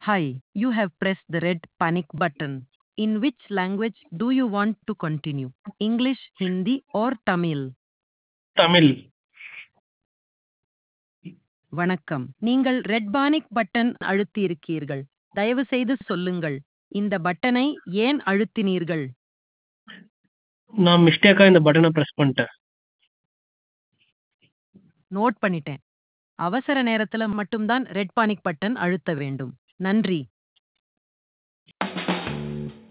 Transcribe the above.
Hi, you have pressed the red panic button. In which language do you want to continue? English, Hindi, or Tamil? Tamil வணக்கம் நீங்கள் red panic button அழுத்தியிருக்கீர்கள் தயவு செய்து சொல்லுங்கள் இந்த பட்டனை ஏன் அழுத்தினீர்கள் நான் மிஸ்டேக்காக இந்த பட்டனை ப்ரெஸ் பண்ணிட்டேன் நோட் பண்ணிட்டேன் அவசர நேரத்துல மட்டும்தான் ரெட் பானிக் பட்டன் அழுத்த வேண்டும் நன்றி